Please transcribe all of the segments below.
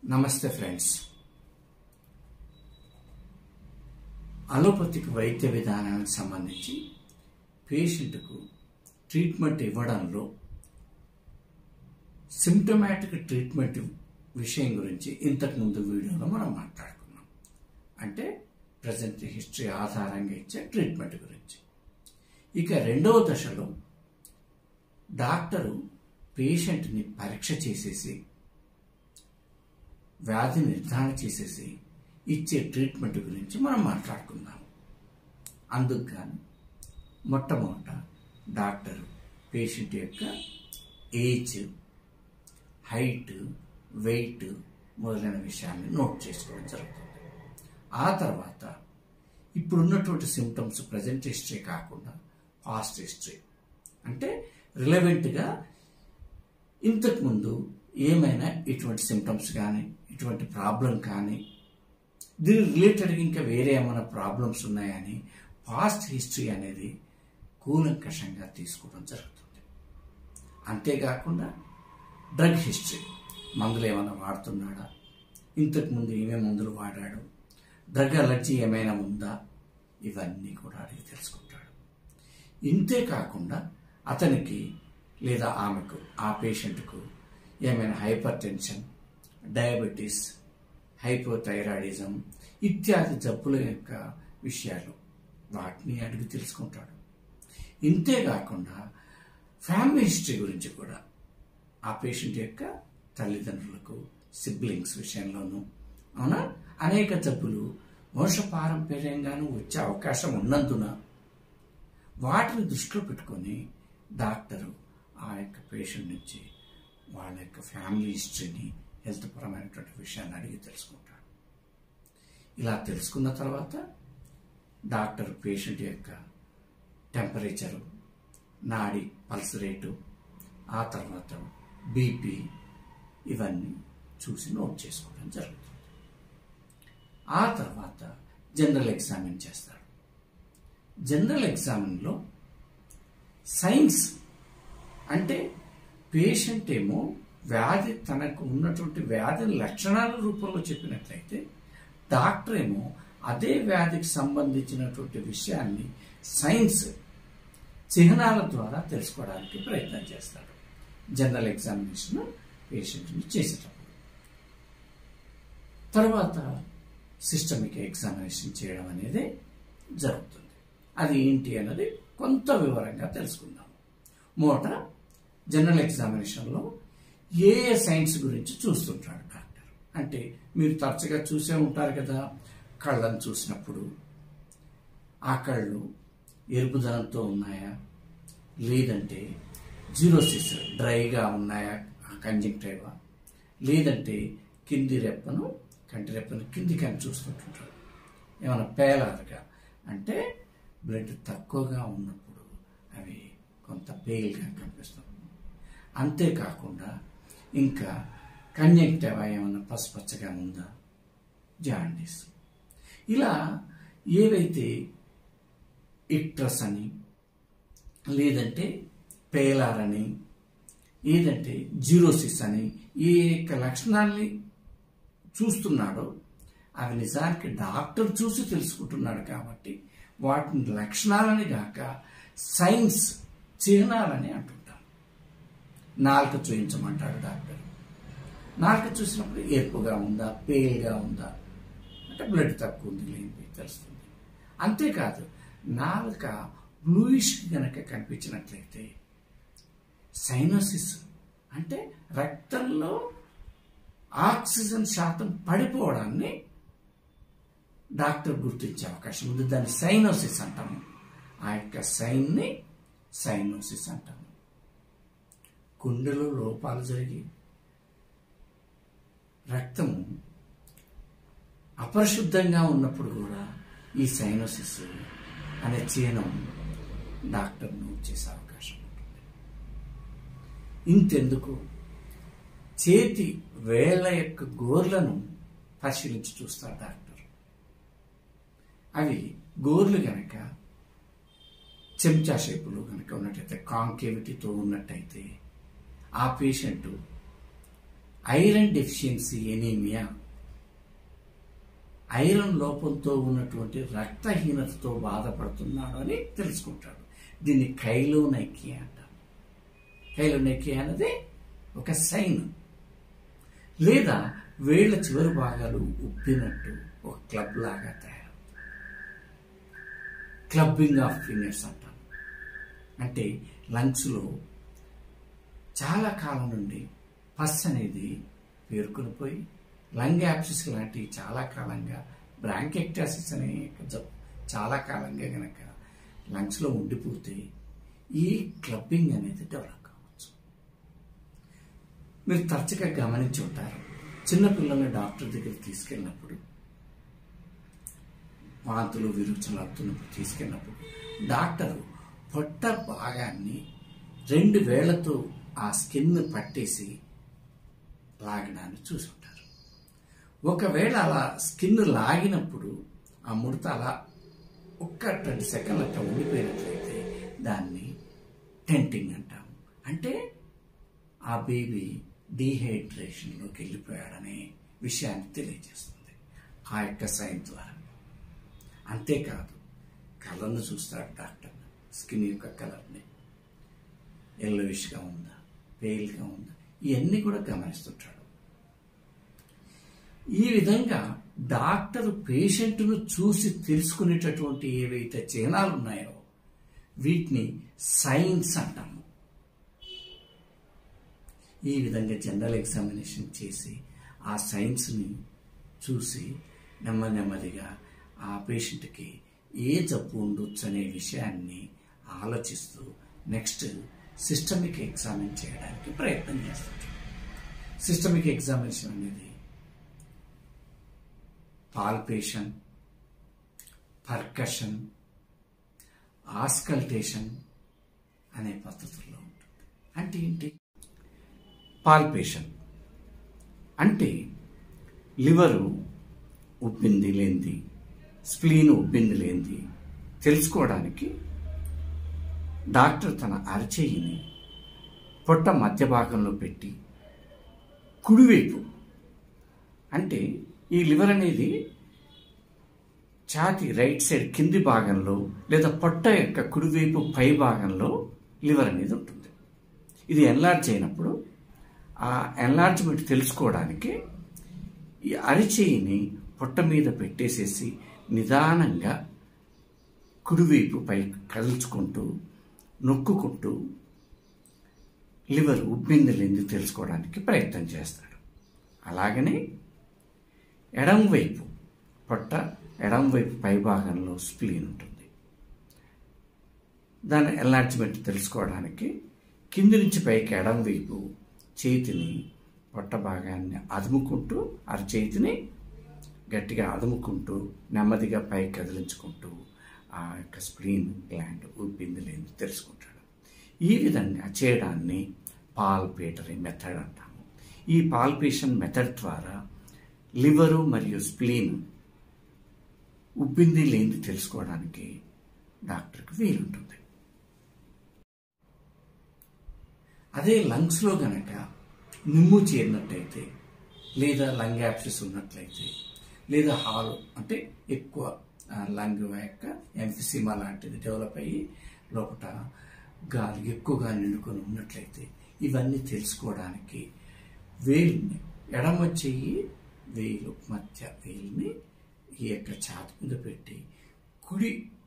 నమస్తే friends allopathic వైద్య విధానానికి సంబంధించి పేషెంట్కు ట్రీట్మెంట్ ఇవ్వడంలో సిమ్టమాటిక్ ట్రీట్మెంట్ విషయం గురించి ఇంతకుముందు వీడియోలో మనం మాట్లాడుకున్నాం అంటే ప్రజెంట్ హిస్టరీ ఆధారంగా ఇచ్చే ట్రీట్మెంట్ గురించి ఇక రెండవ దశలో డాక్టరు పేషెంట్ని పరీక్ష చేసేసి వ్యాధి నిర్ధారణ చేసేసి ఇచ్చే ట్రీట్మెంట్ గురించి మనం మాట్లాడుకుందాం అందుకు కానీ మొట్టమొదట డాక్టర్ పేషెంట్ యొక్క ఏజ్ హైట్ వెయిట్ మొదలైన విషయాన్ని నోట్ చేసుకోవడం జరుగుతుంది ఆ తర్వాత ఇప్పుడున్నటువంటి సిమ్టమ్స్ ప్రజెంట్ హిస్టరీ కాకుండా పాస్ట్ హిస్టరీ అంటే రిలవెంట్గా ఇంతకుముందు ఏమైనా ఇటువంటి సిమ్టమ్స్ కానీ ఇటువంటి ప్రాబ్లం కానీ దీని రిలేటెడ్గా ఇంకా వేరే ఏమైనా ప్రాబ్లమ్స్ ఉన్నాయని పాస్ట్ హిస్టరీ అనేది కూలంకషంగా తీసుకోవడం జరుగుతుంది అంతేకాకుండా డ్రగ్ హిస్టరీ మందులు ఏమైనా వాడుతున్నాడా ఇంతకుముందు ఏమేమి మందులు వాడాడు డ్రగ్ అలర్జీ ఏమైనా ఉందా ఇవన్నీ కూడా అడిగి తెలుసుకుంటాడు ఇంతే కాకుండా అతనికి లేదా ఆమెకు ఆ పేషెంట్కు ఏమైనా హైపర్ టెన్షన్ డయాబెటీస్ హైపోథైరాయిడిజం ఇత్యాది జబ్బుల యొక్క విషయాలు వాటిని అడిగి తెలుసుకుంటాడు ఇంతే కాకుండా ఫ్యామిలీ హిస్టరీ గురించి కూడా ఆ పేషెంట్ యొక్క తల్లిదండ్రులకు సిబ్లింగ్స్ విషయంలోనూ అవునా అనేక జబ్బులు వంశపారంపర్యంగానూ వచ్చే అవకాశం ఉన్నందున వాటిని దృష్టిలో పెట్టుకొని డాక్టరు ఆ యొక్క పేషెంట్ నుంచి వాళ్ళ యొక్క ఫ్యామిలీ హిస్టరీని హెల్త్ పరమైనటువంటి విషయాన్ని అడిగి తెలుసుకుంటాడు ఇలా తెలుసుకున్న తర్వాత డాక్టర్ పేషెంట్ యొక్క టెంపరేచరు నాడి పల్స్ రేటు ఆ తర్వాత బీపీ ఇవన్నీ చూసి నోట్ చేసుకోవడం జరుగుతుంది ఆ తర్వాత జనరల్ ఎగ్జామిన్ చేస్తాడు జనరల్ ఎగ్జామిన్లో సైన్స్ అంటే పేషెంట్ ఏమో వ్యాధి తనకు ఉన్నటువంటి వ్యాధి లక్షణాల రూపంలో చెప్పినట్లయితే డాక్టర్ ఏమో అదే వ్యాధికి సంబంధించినటువంటి విషయాన్ని సైన్స్ చిహ్నాల ద్వారా తెలుసుకోవడానికి ప్రయత్నం చేస్తాడు జనరల్ ఎగ్జామినేషన్ పేషెంట్ని చేసేటప్పుడు తర్వాత సిస్టమిక్ ఎగ్జామినేషన్ చేయడం అనేది జరుగుతుంది అది ఏంటి అన్నది కొంత వివరంగా తెలుసుకుందాం మొదట జనరల్ ఎగ్జామినేషన్లో ఏ ఏ సైన్స్ గురించి చూస్తుంటాడు డాక్టర్ అంటే మీరు తరచుగా చూసే ఉంటారు కదా కళ్ళను చూసినప్పుడు ఆ కళ్ళు ఎరుపుదనంతో ఉన్నాయా లేదంటే జీరోసిస్ డ్రైగా ఉన్నాయా కంజంక్టివా లేదంటే కింది రెప్పను కంటి రెప్పను కింది కని చూస్తుంటుంటారు ఏమైనా పేలారుగా అంటే బ్లడ్ తక్కువగా ఉన్నప్పుడు అవి కొంత పేల్గా కనిపిస్తుంది అంతేకాకుండా ఇంకా కన్యక్టివా ఏమైనా పసుపచ్చగా ఉందా జాండీస్ ఇలా ఏవైతే ఇక్ట్రస్ అని లేదంటే పేలార్ అని ఏదంటే జీరోసిస్ అని ఏ యొక్క లక్షణాల్ని చూస్తున్నాడో అవి నిజానికి డాక్టర్ చూసి తెలుసుకుంటున్నాడు కాబట్టి వాటిని లక్షణాలని కాక సైన్స్ చిహ్నాలని అంటుంటాం నాలుక చూపించమంటాడు డాక్టర్ నాలుక చూసినప్పుడు ఎరుపుగా ఉందా పేల్గా ఉందా అంటే బ్లడ్ తక్కువ ఉంది లేని తెలుస్తుంది అంతేకాదు నాలుక బ్లూయిష్ గనక కనిపించినట్లయితే సైనోసిస్ అంటే రక్తంలో ఆక్సిజన్ శాతం పడిపోవడాన్ని డాక్టర్ గుర్తించే అవకాశం ఉంది దాన్ని సైనోసిస్ అంటాము ఆ యొక్క సైన్ని సైనోసిస్ అంటాము గుండెలో లోపాలు జరిగి రక్తము అపరిశుద్ధంగా ఉన్నప్పుడు కూడా ఈ సైనోసిస్ అనే చిహ్నం డాక్టర్ నోట్ చేసే అవకాశం ఉంటుంది ఇంతెందుకు చేతి వేళ్ల యొక్క గోర్లను పరిశీలించి చూస్తారు డాక్టర్ అవి గోర్లు గనక చెంచా షేపులో కనుక ఉన్నట్టయితే కాంకేవిటీతో ఉన్నట్టయితే ఆ patient iron deficiency anaemia iron లోపంతో ఉన్నటువంటి రక్తహీనతతో బాధపడుతున్నాడు అని తెలుసుకుంటాడు దీన్ని కైలోనైకి అంటారు కైలోనైకి అనేది ఒక సైన్ లేదా వేళ్ల చివరి భాగాలు ఉప్పినట్టు ఒక క్లబ్ లాగా తయారవుతుంది క్లబ్బింగ్ ఆఫ్ ఫింగర్స్ అంటాం అంటే లంగ్స్లో చాలా కాలం నుండి పస్ అనేది పేరుకుని పోయి లంగ్ యాప్సిస్ లాంటివి చాలా కాలంగా బ్రాంకెక్టాసిస్ అనే జబ్బు చాలా కాలంగా గనక లంగ్స్లో ఉండిపోతే ఈ క్లబ్బింగ్ అనేది డెవలప్ కావచ్చు మీరు తరచుగా గమనించి ఉంటారు చిన్నపిల్లల్ని డాక్టర్ దగ్గరికి తీసుకెళ్ళినప్పుడు వాంతులు విరుచులు అవుతున్నప్పుడు తీసుకెళ్ళినప్పుడు డాక్టరు పొట్ట భాగాన్ని రెండు వేళ్లతో ఆ స్కిన్ పట్టేసి లాగడాన్ని చూసి ఉంటారు ఒకవేళ అలా స్కిన్ లాగినప్పుడు ఆ ముడత అలా ఒక్క ట్వంటీ సెకండ్లు అట్లా ఉండిపోయినట్లయితే దాన్ని టెంటింగ్ అంటాము అంటే ఆ బేబీ డీహైడ్రేషన్లోకి వెళ్ళిపోయాడనే విషయాన్ని తెలియజేస్తుంది ఆ యొక్క సైన్ ద్వారా అంతేకాదు కలర్ను చూస్తాడు డాక్టర్ స్కిన్ యొక్క కలర్ని ఎల్లోయిష్గా ఉందా పేల్గా ఉందా ఇవన్నీ కూడా గమనిస్తుంటాడు ఈ విధంగా డాక్టర్ పేషెంట్ను చూసి తెలుసుకునేటటువంటి ఏవైతే చిహ్నాలు ఉన్నాయో వీటిని సైన్స్ అంటాము ఈ విధంగా జనరల్ ఎగ్జామినేషన్ చేసి ఆ సైన్స్ని చూసి నెమ్మది నెమ్మదిగా ఆ పేషెంట్కి ఏ జబ్బు ఉండొచ్చు అనే విషయాన్ని ఆలోచిస్తూ నెక్స్ట్ సిస్టమిక్ ఎగ్జామిన్ చేయడానికి ప్రయత్నం చేస్తుంటాం సిస్టమిక్ ఎగ్జామినేషన్ అనేది పాల్పేషన్ పర్కషన్ ఆస్కల్టేషన్ అనే పద్ధతుల్లో ఉంటుంది అంటే ఏంటి పాల్పేషన్ అంటే లివరు ఉబ్బింది లేనిది స్ప్లీన్ ఉబ్బింది లేనిది తెలుసుకోవడానికి డాక్టర్ తన అరచేయిని పొట్ట మధ్య భాగంలో పెట్టి కుడివైపు అంటే ఈ లివర్ అనేది ఛాతి రైట్ సైడ్ కింది భాగంలో లేదా పొట్ట యొక్క కుడివైపు పై భాగంలో లివర్ అనేది ఉంటుంది ఇది ఎన్లార్జ్ అయినప్పుడు ఆ ఎన్లార్జ్మెంట్ తెలుసుకోవడానికి ఈ అరిచేయిని పొట్ట మీద పెట్టేసేసి నిదానంగా కుడివైపు పై కదుల్చుకుంటూ నొక్కుకుంటూ లివర్ ఉబ్బింది లేని తెలుసుకోవడానికి ప్రయత్నం చేస్తాడు అలాగనే ఎడం వైపు పొట్ట ఎడం వైపు పై భాగంలో స్ప్లీన్ ఉంటుంది దాని ఎన్లార్జ్మెంట్ తెలుసుకోవడానికి కింది నుంచి పైకి ఎడం వైపు చేతిని పొట్ట భాగాన్ని అదుముకుంటూ అరచేతిని గట్టిగా అదుముకుంటూ నెమ్మదిగా పైకి కదిలించుకుంటూ ఆ యొక్క స్ప్లీన్ గ్లాండ్ ఉబ్బింది లేని తెలుసుకుంటాడు ఈ విధంగా చేయడాన్ని పాల్పేటరీ మెథడ్ అంటాము ఈ పాల్పేషన్ మెథడ్ ద్వారా లివరు మరియు స్ప్లీన్ ఉబ్బింది లేనిది తెలుసుకోవడానికి డాక్టర్కి వీలుంటుంది అదే లంగ్స్లో గనక నిమ్ము చేరినట్టయితే లేదా లంగ్ యాప్సిస్ ఉన్నట్లయితే లేదా హాల్ అంటే ఎక్కువ లంగ్ యొక్క ఎంఫిసిమా లాంటిది డెవలప్ అయ్యి లోపల గాలి ఎక్కువగా నిండుకొని ఉన్నట్లయితే ఇవన్నీ తెలుసుకోవడానికి వేలుని ఎడమ చెయ్యి వేలు మధ్య వేలుని ఈ యొక్క ఛాతి మీద పెట్టి కుడి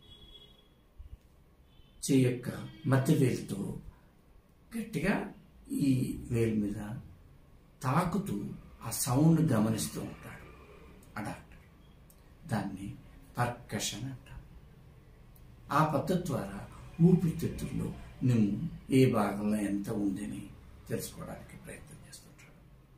చెయ్యి యొక్క మధ్య వేలుతో గట్టిగా ఈ వేలు మీద తాకుతూ ఆ సౌండ్ గమనిస్తూ ఉంటాడు ఆ డాక్టర్ దాన్ని పర్కషన్ అంటాం ఆ పద్ధతి ద్వారా ఊపిరితిత్తుల్లో నిమ్ము ఏ భాగంలో ఎంత ఉందని తెలుసుకోవడానికి ప్రయత్నం చేస్తుంటాడు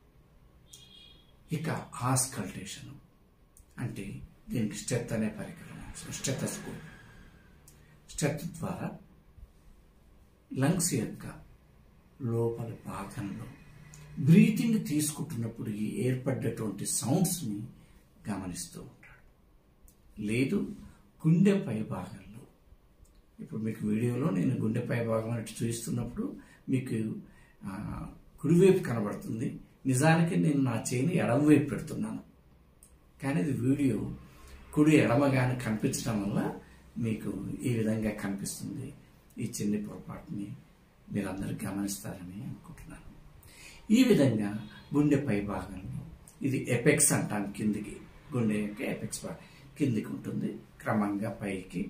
ఇక ఆస్కల్టేషన్ అంటే దీనికి స్టెత్ అనే పరికరం స్టెతస్కోప్ స్టెత్ ద్వారా లంగ్స్ యొక్క లోపల భాగంలో బ్రీతింగ్ తీసుకుంటున్నప్పుడు ఈ ఏర్పడ్డటువంటి సౌండ్స్ని గమనిస్తూ ఉంటాడు లేదు గుండె పై భాగంలో ఇప్పుడు మీకు వీడియోలో నేను గుండె పై భాగం అటు చూపిస్తున్నప్పుడు మీకు కుడివైపు కనబడుతుంది నిజానికి నేను నా చేయిని ఎడమ వైపు పెడుతున్నాను కానీ ఇది వీడియో కుడి ఎడమగానే కనిపించడం వల్ల మీకు ఈ విధంగా కనిపిస్తుంది ఈ చిన్ని పొరపాటుని మీరందరూ గమనిస్తారని అనుకుంటున్నాను ఈ విధంగా గుండె పై భాగంలో ఇది ఎపెక్స్ అంటాం కిందికి గుండె యొక్క ఎపెక్స్ భాగం కిందికి ఉంటుంది క్రమంగా పైకి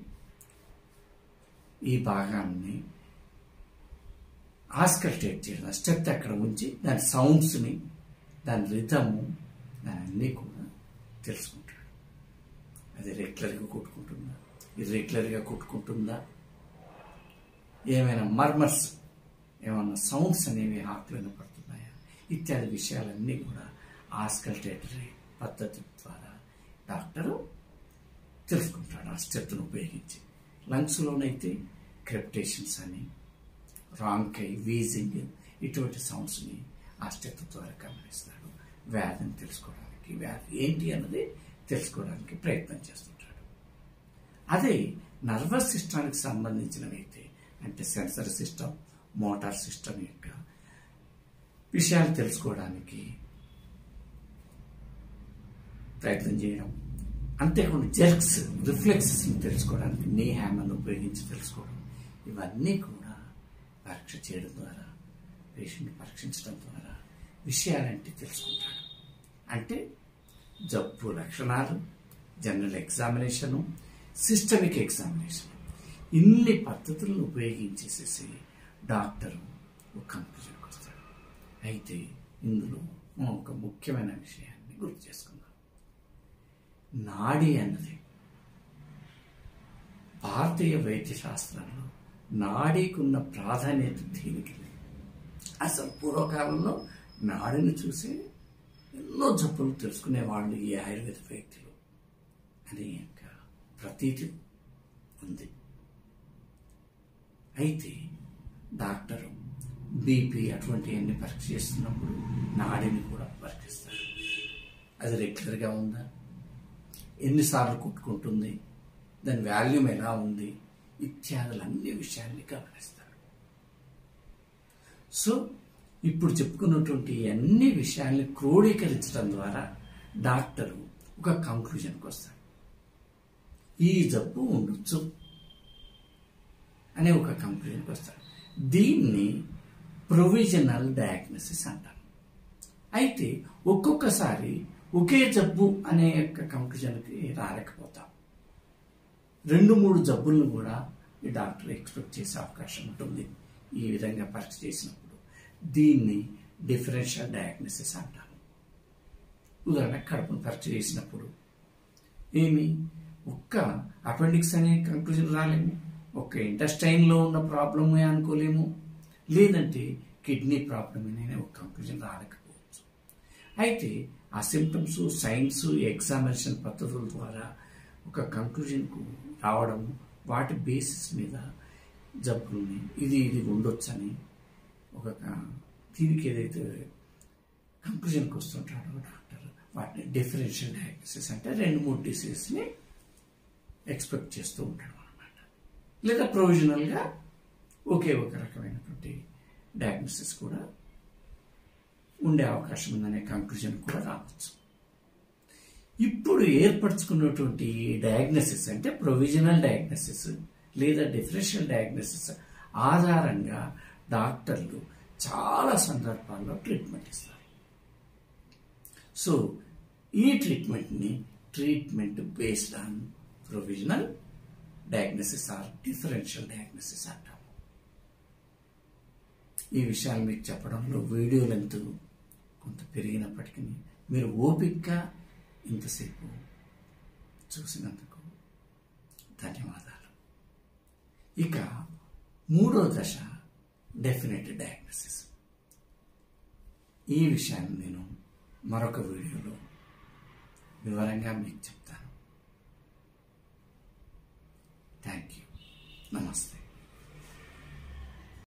ఈ భాగాన్ని ఆస్కల్టేట్ చేయడం స్టెప్ అక్కడ ఉంచి దాని సౌండ్స్ని దాని రిథము దాని అన్నీ కూడా తెలుసుకుంటాడు అది రెగ్యులర్గా కొట్టుకుంటుందా ఇర్రెగ్యులర్గా కొట్టుకుంటుందా ఏమైనా మర్మర్స్ ఏమైనా సౌండ్స్ అనేవి హార్ట్లో వినపడుతున్నాయా ఇత్యాది విషయాలన్నీ కూడా ఆస్కల్టేటరీ పద్ధతి ద్వారా డాక్టరు తెలుసుకుంటాడు ఆ స్టెప్ను ఉపయోగించి లంగ్స్లోనైతే క్రెప్టేషన్స్ అని రాంకై వీజింగ్ ఇటువంటి సౌండ్స్ని ఆ స్టెప్ ద్వారా గమనిస్తాడు వ్యాధిని తెలుసుకోవడానికి వ్యాధి ఏంటి అన్నది తెలుసుకోవడానికి ప్రయత్నం చేస్తుంటాడు అదే నర్వస్ సిస్టానికి సంబంధించినవైతే అంటే సెన్సర్ సిస్టమ్ మోటార్ సిస్టమ్ యొక్క విషయాలు తెలుసుకోవడానికి ప్రయత్నం చేయడం అంతేకాకుండా జెర్క్స్ రిఫ్లెక్సెస్ తెలుసుకోవడానికి నీ హ్యామర్ను ఉపయోగించి తెలుసుకోవడం ఇవన్నీ కూడా పరీక్ష చేయడం ద్వారా పేషెంట్ పరీక్షించడం ద్వారా విషయాలంటే తెలుసుకుంటాడు అంటే జబ్బు లక్షణాలు జనరల్ ఎగ్జామినేషను సిస్టమిక్ ఎగ్జామినేషన్ ఇన్ని పద్ధతులను ఉపయోగించేసేసి డాక్టరు ఒక కంక్లూజన్కి వస్తాడు అయితే ఇందులో మనం ఒక ముఖ్యమైన విషయాన్ని గుర్తు చేసుకుందాం నాడి అన్నది భారతీయ వైద్య శాస్త్రంలో నాడీకున్న ప్రాధాన్యత దీనికి లేదు అసలు పూర్వకాలంలో నాడిని చూసి ఎన్నో జబ్బులు తెలుసుకునే వాళ్ళు ఈ ఆయుర్వేద వ్యక్తులు అనే యొక్క ప్రతీతి ఉంది అయితే డాక్టరు బీపీ అటువంటివన్నీ పరీక్ష చేస్తున్నప్పుడు నాడిని కూడా పరీక్షిస్తారు అది రెగ్యులర్గా ఉందా ఎన్నిసార్లు కుట్టుకుంటుంది దాని వాల్యూమ్ ఎలా ఉంది ఇత్యాదులు అన్ని విషయాన్ని గమనిస్తారు సో ఇప్పుడు చెప్పుకున్నటువంటి అన్ని విషయాల్ని క్రోడీకరించడం ద్వారా డాక్టరు ఒక కంక్లూజన్కి వస్తాడు ఈ జబ్బు ఉండొచ్చు అనే ఒక కంక్లూజన్కి వస్తాడు దీన్ని ప్రొవిజనల్ డయాగ్నోసిస్ అంటారు అయితే ఒక్కొక్కసారి ఒకే జబ్బు అనే యొక్క కంక్లూజన్కి రాలేకపోతాం రెండు మూడు జబ్బులను కూడా ఈ డాక్టర్ ఎక్స్పెక్ట్ చేసే అవకాశం ఉంటుంది ఈ విధంగా పరీక్ష చేసినప్పుడు దీన్ని డిఫరెన్షియల్ డయాగ్నోసిస్ అంటాము ఉదాహరణ కడుపును పరీక్ష చేసినప్పుడు ఏమి ఒక్క అపెండిక్స్ అనే కంక్లూజన్ రాలేము ఒక ఇంటెస్టైన్లో ఉన్న ప్రాబ్లమే అనుకోలేము లేదంటే కిడ్నీ ప్రాబ్లమ్ అనే ఒక కంక్లూజన్ రాలేకపోవచ్చు అయితే ఆ సిమ్టమ్స్ సైన్స్ ఎగ్జామినేషన్ పద్ధతుల ద్వారా ఒక కంక్లూజన్కు రావడం వాటి బేసిస్ మీద జబ్బుల్ని ఇది ఇది ఉండొచ్చని ఒక దీనికి ఏదైతే కంక్లూజన్కి వస్తుంటాడో డాక్టర్ వాటిని డిఫరెన్షియల్ డయాగ్నోసిస్ అంటే రెండు మూడు డిసీజ్ని ఎక్స్పెక్ట్ చేస్తూ ఉంటాడు అనమాట లేదా ప్రొవిజనల్గా ఒకే ఒక రకమైనటువంటి డయాగ్నోసిస్ కూడా ఉండే అవకాశం ఉందనే కంక్లూజన్ కూడా రావచ్చు ఇప్పుడు ఏర్పరచుకున్నటువంటి డయాగ్నోసిస్ అంటే ప్రొవిజనల్ డయాగ్నోసిస్ లేదా డిఫరెన్షియల్ డయాగ్నోసిస్ ఆధారంగా డాక్టర్లు చాలా సందర్భాల్లో ట్రీట్మెంట్ ఇస్తారు సో ఈ ట్రీట్మెంట్ని treatment based on provisional diagnosis or differential diagnosis అంటాము ఈ విషయాలు మీకు చెప్పడంలో వీడియో లెంత్ కొంత పెరిగినప్పటికీ మీరు ఓపిక్గా ఇంతసేపు చూసినందుకు ధన్యవాదాలు ఇక మూడో దశ డెఫినెట్ డయాగ్నోసిస్ ఈ విషయాన్ని నేను మరొక వీడియోలో వివరంగా మీకు చెప్తాను థ్యాంక్ యూ నమస్తే